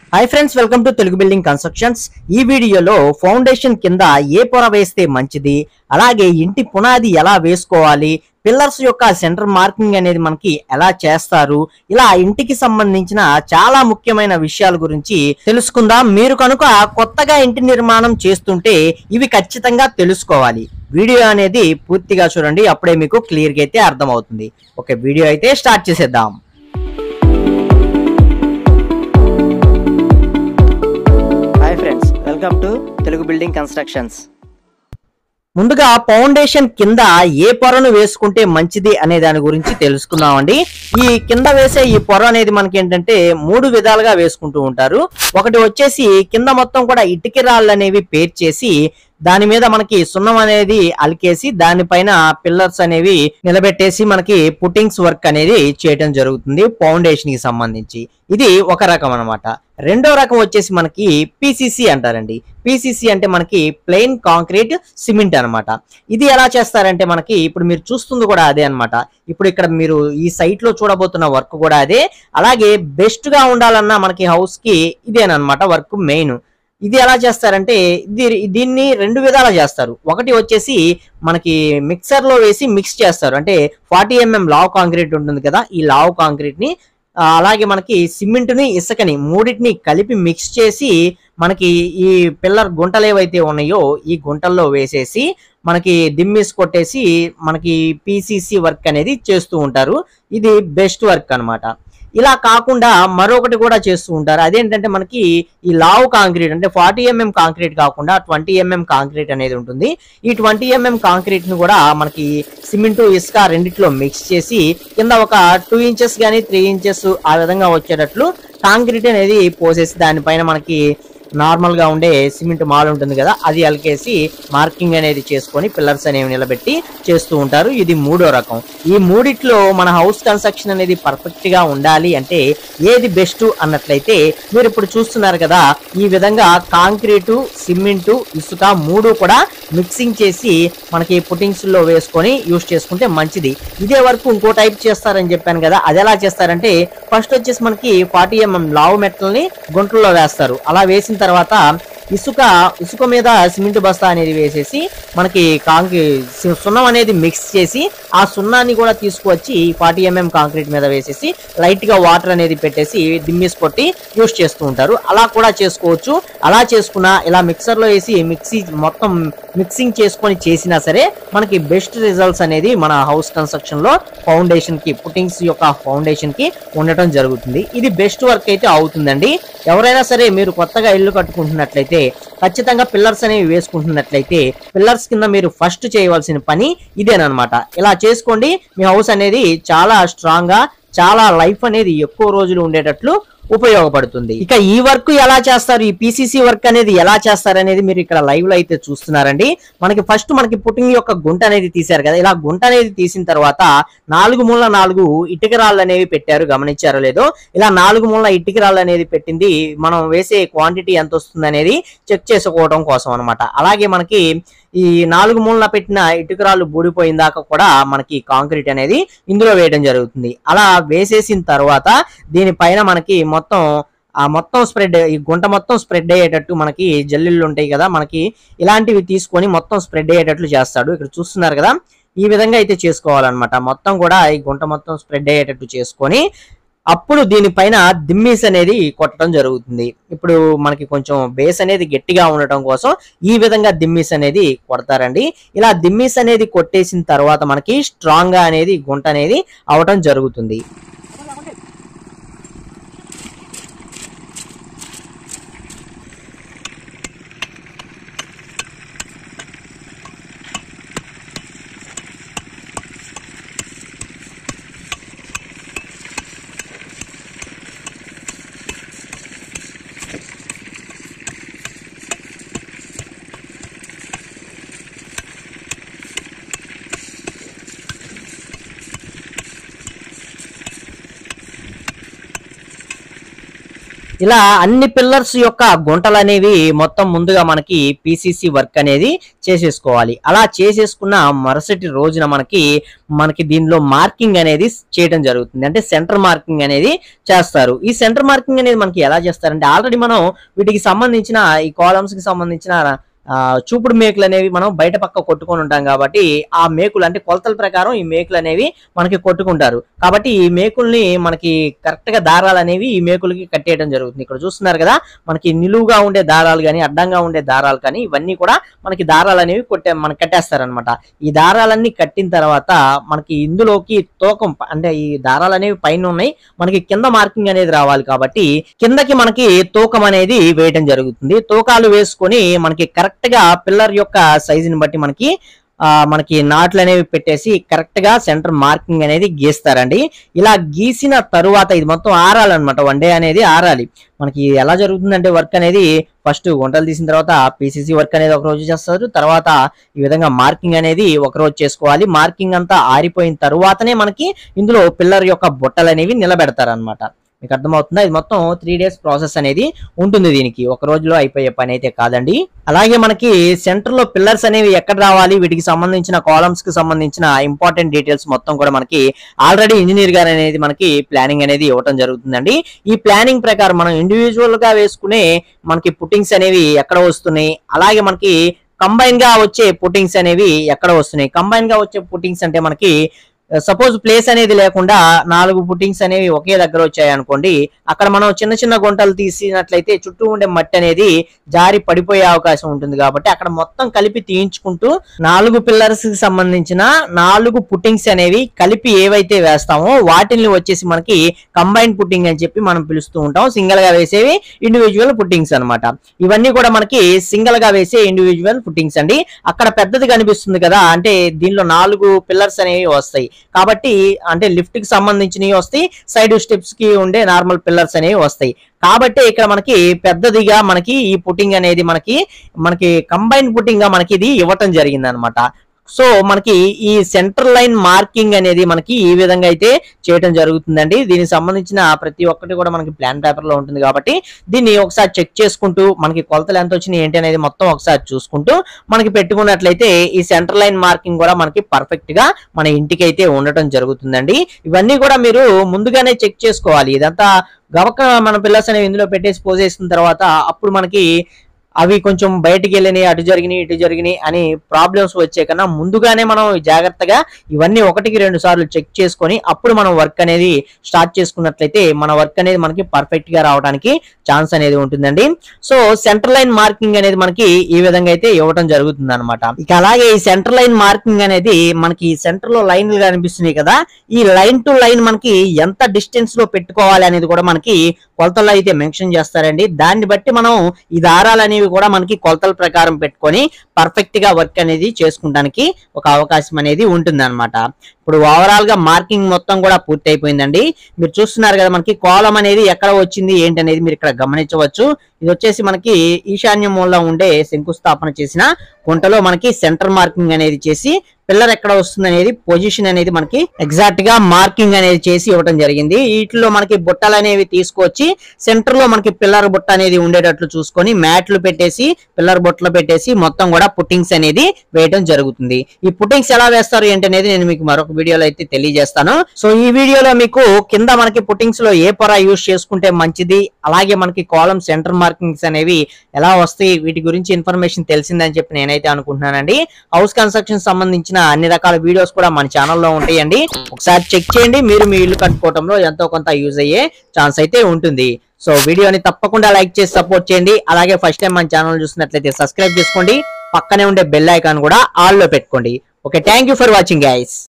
hi friends welcome to Telugu building constructions ఈ వీడియోలో foundation కింద ఏ పొర వేస్తే మంచిది అలాగే ఇంటి పునాది ఎలా వేసుకోవాలి పిల్లర్స్ యొక్క సెంటర్ మార్కింగ్ అనేది మనకి ఎలా చేస్తారు ఇలా ఇంటికి సంబంధించిన చాలా ముఖ్యమైన విషయాల గురించి తెలుసుకుందాం మీరు కనుక కొత్తగా ఇంటి నిర్మాణం చేస్తుంటే ఇవి ఖచ్చితంగా తెలుసుకోవాలి వీడియో అనేది పూర్తిగా చూడండి అప్పుడే మీకు క్లియర్ గా అయితే అర్థమవుతుంది ఓకే వీడియో అయితే స్టార్ట్ చేసేద్దాం hi friends welcome to Telugu building constructions ముందుగా ఫౌండేషన్ కింద ఏ పొరను వేసుకుంటే మంచిది అనే దాని గురించి తెలుసుకుందామండి ఈ కింద వేసే ఈ పొర అనేది మనకి ఏంటంటే మూడు విధాలుగా వేసుకుంటూ ఉంటారు ఒకటి వచ్చేసి కింద మొత్తం కూడా ఇటుక రాళ్ళు అనేవి పేర్చేసి దాని మీద మనకి సున్నం అనేది అలికేసి దానిపైన పిల్లర్స్ అనేవి నిలబెట్టేసి మనకి పుట్టింగ్స్ వర్క్ అనేది చేయడం జరుగుతుంది ఫౌండేషన్ కి సంబంధించి ఇది ఒక రకం అన్నమాట రెండో రకం వచ్చేసి మనకి పిసిసి అంటారండి పిసిసి అంటే మనకి ప్లెయిన్ కాంక్రీట్ సిమెంట్ అన్నమాట ఇది ఎలా చేస్తారంటే మనకి ఇప్పుడు మీరు చూస్తుంది కూడా అదే అన్నమాట ఇప్పుడు ఇక్కడ మీరు ఈ సైట్ లో చూడబోతున్న వర్క్ కూడా అదే అలాగే బెస్ట్ గా ఉండాలన్నా మనకి హౌస్ కి ఇదేనమాట వర్క్ మెయిన్ ఇది ఎలా చేస్తారంటే ఇది దీన్ని రెండు విధాలా చేస్తారు ఒకటి వచ్చేసి మనకి మిక్సర్ లో వేసి మిక్స్ చేస్తారు అంటే ఫార్టీ ఎంఎం లావ్ కాంక్రీట్ ఉంటుంది కదా ఈ లావ్ కాంక్రీట్ ని ఆ, అలాగే మనకి సిమెంట్ ని ఇసుకని మూడింటిని కలిపి మిక్స్ చేసి మనకి ఈ పిల్లర్ గుంటలు ఏవైతే ఉన్నాయో ఈ గుంటల్లో వేసేసి మనకి దిమ్మిస్ కొట్టేసి మనకి పిసిసి వర్క్ అనేది చేస్తూ ఉంటారు ఇది బెస్ట్ వర్క్ అన్నమాట ఇలా కాకుండా మరొకటి కూడా చేస్తూ ఉంటారు అదేంటంటే మనకి ఈ లావ్ కాంక్రీట్ అంటే ఫార్టీ ఎంఎం కాంక్రీట్ కాకుండా ట్వంటీ ఎంఎం కాంక్రీట్ అనేది ఉంటుంది ఈ ట్వంటీ ఎంఎం కాంక్రీట్ ని కూడా మనకి సిమెంట్ ఇసుక రెండిట్లో మిక్స్ చేసి కింద ఒక టూ ఇంచెస్ కానీ త్రీ ఇంచెస్ ఆ విధంగా వచ్చేటట్లు కాంక్రీట్ అనేది పోసేసి దానిపైన మనకి నార్మల్ గా ఉండే సిమెంట్ మాల్ ఉంటుంది కదా అది అలికేసి మార్కింగ్ అనేది చేసుకొని పిల్లర్స్ అనేవి నిలబెట్టి చేస్తూ ఉంటారు ఇది మూడో రకం ఈ మూడిట్లో మన హౌస్ కన్స్ట్రక్షన్ అనేది పర్ఫెక్ట్ గా ఉండాలి అంటే ఏది బెస్ట్ అన్నట్లయితే మీరు ఇప్పుడు చూస్తున్నారు కదా ఈ విధంగా కాంక్రీటు సిమెంటు ఇసుక మూడు కూడా మిక్సింగ్ చేసి మనకి పుట్టింగ్స్ లో వేసుకొని యూస్ చేసుకుంటే మంచిది ఇదే వరకు ఇంకో టైప్ చేస్తారని చెప్పాను కదా అది ఎలా చేస్తారంటే ఫస్ట్ వచ్చేసి మనకి ఫార్టీ ఎంఎం లావు మెట్టల్ని గుంటల్లో వేస్తారు అలా వేసిన తర్వాత ఇసుక ఇసుక మీద సిమెంట్ బస్తా అనేది వేసేసి మనకి కాంక్రీ సి- సున్నం అనేది మిక్స్ చేసి ఆ సున్నాన్ని కూడా తీసుకువచ్చి ఫార్టీ ఎంఎం కాంక్రీట్ మీద వేసేసి లైట్ గా వాటర్ అనేది పెట్టేసి దిమ్మేసి కొట్టి యూస్ చేస్తూ ఉంటారు అలా కూడా చేసుకోవచ్చు అలా చేసుకున్నా ఇలా మిక్సర్ లో వేసి మిక్సీ మొత్తం మిక్సింగ్ చేసుకొని చేసినా సరే మనకి బెస్ట్ రిజల్ట్స్ అనేది మన హౌస్ కన్స్ట్రక్షన్ లో ఫౌండేషన్ కి పుట్టింగ్స్ యొక్క ఫౌండేషన్ కి ఉండటం జరుగుతుంది ఇది బెస్ట్ వర్క్ అయితే అవుతుందండి ఎవరైనా సరే మీరు కొత్తగా ఇల్లు కట్టుకుంటున్నట్లయితే ఖచ్చితంగా పిల్లర్స్ అనేవి వేసుకుంటున్నట్లయితే పిల్లర్స్ కింద మీరు ఫస్ట్ చేయవలసిన పని ఇదేనమాట ఇలా చేసుకోండి మీ హౌస్ అనేది చాలా స్ట్రాంగ్ గా చాలా లైఫ్ అనేది ఎక్కువ రోజులు ఉండేటట్లు ఉపయోగపడుతుంది ఇక ఈ వర్క్ ఎలా చేస్తారు ఈ పిసిసి వర్క్ అనేది ఎలా చేస్తారు అనేది మీరు ఇక్కడ లైవ్ లో అయితే చూస్తున్నారండి మనకి ఫస్ట్ మనకి పుట్టింగ్ యొక్క గుంట అనేది తీశారు కదా ఇలా గుంట అనేది తీసిన తర్వాత నాలుగు మూల నాలుగు ఇటుక రాళ్ళు అనేవి పెట్టారు గమనించారో లేదో ఇలా నాలుగు మూల ఇటుక రాళ్ళు అనేది పెట్టింది మనం వేసే క్వాంటిటీ ఎంత వస్తుంది అనేది చెక్ చేసుకోవడం కోసం అన్నమాట అలాగే మనకి ఈ నాలుగు మూలన పెట్టిన ఇటుకరాళ్ళు బూడిపోయిన దాకా కూడా మనకి కాంక్రీట్ అనేది ఇందులో వేయడం జరుగుతుంది అలా వేసేసిన తర్వాత దీనిపైన మనకి మొత్తం ఆ మొత్తం స్ప్రెడ్ ఈ గుంట మొత్తం స్ప్రెడ్ అయ్యేటట్టు మనకి జల్లిళ్ళు ఉంటాయి కదా మనకి ఇలాంటివి తీసుకొని మొత్తం స్ప్రెడ్ అయ్యేటట్లు చేస్తాడు ఇక్కడ చూస్తున్నారు కదా ఈ విధంగా అయితే చేసుకోవాలన్నమాట మొత్తం కూడా ఈ గుంట మొత్తం స్ప్రెడ్ అయ్యేటట్టు చేసుకొని అప్పుడు దీనిపైన దిమ్మీస్ అనేది కొట్టడం జరుగుతుంది ఇప్పుడు మనకి కొంచెం బేస్ అనేది గట్టిగా ఉండటం కోసం ఈ విధంగా దిమ్మీస్ అనేది కొడతారండి ఇలా దిమ్మీస్ అనేది కొట్టేసిన తర్వాత మనకి స్ట్రాంగ్ గా అనేది గుంట అనేది అవటం జరుగుతుంది ఇలా అన్ని పిల్లర్స్ యొక్క గుంటలు అనేవి మొత్తం ముందుగా మనకి పిసిసి వర్క్ అనేది చేసేసుకోవాలి అలా చేసేసుకున్న మరుసటి రోజున మనకి మనకి దీనిలో మార్కింగ్ అనేది చేయడం జరుగుతుంది అంటే సెంటర్ మార్కింగ్ అనేది చేస్తారు ఈ సెంటర్ మార్కింగ్ అనేది మనకి ఎలా చేస్తారంటే ఆల్రెడీ మనం వీటికి సంబంధించిన ఈ కాలమ్స్ కి సంబంధించిన ఆ, చూపుడు మేకులు అనేవి మనం బయట పక్క కొట్టుకొని ఉంటాం కాబట్టి ఆ మేకులు అంటే కొలతల ప్రకారం ఈ మేకులు అనేవి మనకి కొట్టుకుంటారు కాబట్టి ఈ మేకుల్ని మనకి కరెక్ట్ గా దారాలు అనేవి ఈ మేకులకి కట్టేయడం జరుగుతుంది ఇక్కడ చూస్తున్నారు కదా మనకి నిలువుగా ఉండే దారాలు కానీ అడ్డంగా ఉండే దారాలు కానీ ఇవన్నీ కూడా మనకి దారాలు అనేవి కొట్టే మనకి కట్టేస్తారనమాట ఈ దారాలన్నీ కట్టిన తర్వాత మనకి ఇందులోకి తూకం ప- అంటే ఈ దారాలు అనేవి పైన ఉన్నాయి మనకి కింద మార్కింగ్ అనేది రావాలి కాబట్టి కిందకి మనకి తూకం అనేది వేయడం జరుగుతుంది తూకాలు వేసుకొని మనకి కరెక్ట్ గా పిల్లర్ యొక్క సైజుని బట్టి మనకి ఆ, మనకి నాట్లు అనేవి పెట్టేసి కరెక్ట్ గా సెంటర్ మార్కింగ్ అనేది గీస్తారండి ఇలా గీసిన తరువాత ఇది మొత్తం ఆరాలన్నమాట వన్ డే అనేది ఆరాలి మనకి ఎలా జరుగుతుందంటే వర్క్ అనేది ఫస్ట్ వంటలు తీసిన తర్వాత పీసీసీ వర్క్ అనేది ఒక రోజు చేస్తారు తర్వాత ఈ విధంగా మార్కింగ్ అనేది ఒక రోజు చేసుకోవాలి మార్కింగ్ అంతా ఆరిపోయిన తరువాతనే మనకి ఇందులో పిల్లర్ యొక్క బుట్టలు అనేవి నిలబెడతారు మీకు అర్థమవుతుందా ఇది మొత్తం త్రీ డేస్ ప్రాసెస్ అనేది ఉంటుంది దీనికి ఒక రోజులో అయిపోయే పని అయితే కాదండి అలాగే మనకి సెంటర్ లో పిల్లర్స్ అనేవి ఎక్కడ రావాలి వీటికి సంబంధించిన కాలమ్స్ కి సంబంధించిన ఇంపార్టెంట్ డీటెయిల్స్ మొత్తం కూడా మనకి ఆల్రెడీ ఇంజనీర్ గారు అనేది మనకి ప్లానింగ్ అనేది ఇవ్వటం జరుగుతుందండి ఈ ప్లానింగ్ ప్రకారం మనం ఇండివిజువల్ గా వేసుకునే మనకి పుట్టింగ్స్ అనేవి ఎక్కడ వస్తున్నాయి అలాగే మనకి కంబైన్ గా వచ్చే పుట్టింగ్స్ అనేవి ఎక్కడ వస్తున్నాయి కంబైన్ గా వచ్చే పుట్టింగ్స్ అంటే మనకి సపోజ్ ప్లేస్ అనేది లేకుండా నాలుగు పుట్టింగ్స్ అనేవి ఒకే దగ్గర వచ్చాయి అనుకోండి అక్కడ మనం చిన్న చిన్న గుంటలు తీసినట్లయితే చుట్టూ ఉండే మట్టి అనేది జారి పడిపోయే అవకాశం ఉంటుంది కాబట్టి అక్కడ మొత్తం కలిపి తీయించుకుంటూ నాలుగు పిల్లర్స్ కి సంబంధించిన నాలుగు పుట్టింగ్స్ అనేవి కలిపి ఏవైతే వేస్తామో వాటిని వచ్చేసి మనకి కంబైన్ పుట్టింగ్ అని చెప్పి మనం పిలుస్తూ ఉంటాం సింగిల్ గా వేసేవి ఇండివిజువల్ పుట్టింగ్స్ అన్నమాట ఇవన్నీ కూడా మనకి సింగిల్ గా వేసే ఇండివిజువల్ పుట్టింగ్స్ అండి అక్కడ పెద్దది కనిపిస్తుంది కదా అంటే దీనిలో నాలుగు పిల్లర్స్ అనేవి వస్తాయి కాబట్టి అంటే లిఫ్ట్ కి సంబంధించినవి వస్తాయి సైడ్ స్టెప్స్ కి ఉండే నార్మల్ పిల్లర్స్ అనేవి వస్తాయి కాబట్టి ఇక్కడ మనకి పెద్దదిగా మనకి ఈ పుట్టింగ్ అనేది మనకి మనకి కంబైన్ పుట్టింగ్ గా మనకి ఇది ఇవ్వటం జరిగింది అనమాట సో మనకి ఈ సెంటర్ లైన్ మార్కింగ్ అనేది మనకి ఈ విధంగా అయితే చేయటం జరుగుతుందండి దీనికి సంబంధించిన ప్రతి ఒక్కటి కూడా మనకి ప్లాన్ పేపర్ లో ఉంటుంది కాబట్టి దీన్ని ఒకసారి చెక్ చేసుకుంటూ మనకి కొలతలు ఎంత వచ్చినాయి ఏంటి అనేది మొత్తం ఒకసారి చూసుకుంటూ మనకి పెట్టుకున్నట్లయితే ఈ సెంటర్ లైన్ మార్కింగ్ కూడా మనకి పర్ఫెక్ట్ గా మన ఇంటికి అయితే ఉండటం జరుగుతుందండి ఇవన్నీ కూడా మీరు ముందుగానే చెక్ చేసుకోవాలి ఇదంతా గవక మన పిల్లర్స్ అనేవి ఇందులో పెట్టేసి పోసేసిన తర్వాత అప్పుడు మనకి అవి కొంచెం బయటికి వెళ్ళినాయి అటు జరిగినాయి ఇటు జరిగినాయి అని ప్రాబ్లమ్స్ వచ్చే కన్నా ముందుగానే మనం జాగ్రత్తగా ఇవన్నీ ఒకటికి రెండు సార్లు చెక్ చేసుకొని అప్పుడు మనం వర్క్ అనేది స్టార్ట్ చేసుకున్నట్లయితే మన వర్క్ అనేది మనకి పర్ఫెక్ట్ గా రావడానికి ఛాన్స్ అనేది ఉంటుందండి సో సెంటర్ లైన్ మార్కింగ్ అనేది మనకి ఈ విధంగా అయితే ఇవ్వడం జరుగుతుంది అనమాట ఇక అలాగే ఈ సెంటర్ లైన్ మార్కింగ్ అనేది మనకి సెంటర్ లో లైన్లు కనిపిస్తున్నాయి కదా ఈ లైన్ టు లైన్ మనకి ఎంత డిస్టెన్స్ లో పెట్టుకోవాలి అనేది కూడా మనకి కొలతల్లో అయితే మెన్షన్ చేస్తారండి దాన్ని బట్టి మనం ఈ దారాలు అనేవి కూడా మనకి కొలతల ప్రకారం పెట్టుకొని పర్ఫెక్ట్ గా వర్క్ అనేది చేసుకుంటానికి ఒక అవకాశం అనేది ఉంటుంది ఇప్పుడు ఓవరాల్ గా మార్కింగ్ మొత్తం కూడా పూర్తి అయిపోయిందండి మీరు చూస్తున్నారు కదా మనకి కోలం అనేది ఎక్కడ వచ్చింది ఏంటి అనేది మీరు ఇక్కడ గమనించవచ్చు ఇది వచ్చేసి మనకి ఈశాన్య మూలలో ఉండే శంకుస్థాపన చేసిన గుంటలో మనకి సెంటర్ మార్కింగ్ అనేది చేసి పిల్లర్ ఎక్కడ వస్తుంది అనేది పొజిషన్ అనేది మనకి ఎగ్జాక్ట్ గా మార్కింగ్ అనేది చేసి ఇవ్వడం జరిగింది వీటిలో మనకి బుట్టలు అనేవి తీసుకొచ్చి సెంటర్ లో మనకి పిల్లర్ బుట్ట అనేది ఉండేటట్లు చూసుకొని మ్యాట్లు పెట్టేసి పిల్లర్ బుట్టలు పెట్టేసి మొత్తం కూడా పుట్టింగ్స్ అనేది వేయడం జరుగుతుంది ఈ పుట్టింగ్స్ ఎలా వేస్తారు ఏంటి అనేది నేను మీకు మరొక వీడియోలో అయితే తెలియజేస్తాను సో ఈ వీడియోలో మీకు కింద మనకి పుట్టింగ్స్ లో ఏ పొర యూస్ చేసుకుంటే మంచిది అలాగే మనకి కాలం సెంటర్ మార్కింగ్స్ అనేవి ఎలా వస్తాయి వీటి గురించి ఇన్ఫర్మేషన్ తెలిసిందని చెప్పి నేనైతే అనుకుంటున్నానండి హౌస్ కన్స్ట్రక్షన్ సంబంధించిన అన్ని రకాల వీడియోస్ కూడా మన ఛానల్లో ఉంటాయండి ఒకసారి చెక్ చేయండి మీరు మీ ఇల్లు కట్టుకోవడంలో ఎంతో కొంత యూజ్ అయ్యే ఛాన్స్ అయితే ఉంటుంది సో వీడియోని తప్పకుండా లైక్ చేసి సపోర్ట్ చేయండి అలాగే ఫస్ట్ టైం మన ఛానల్ చూసినట్లయితే సబ్స్క్రైబ్ చేసుకోండి పక్కనే ఉండే బెల్ ఐకాన్ కూడా ఆల్ లో పెట్టుకోండి okay thank you for watching guys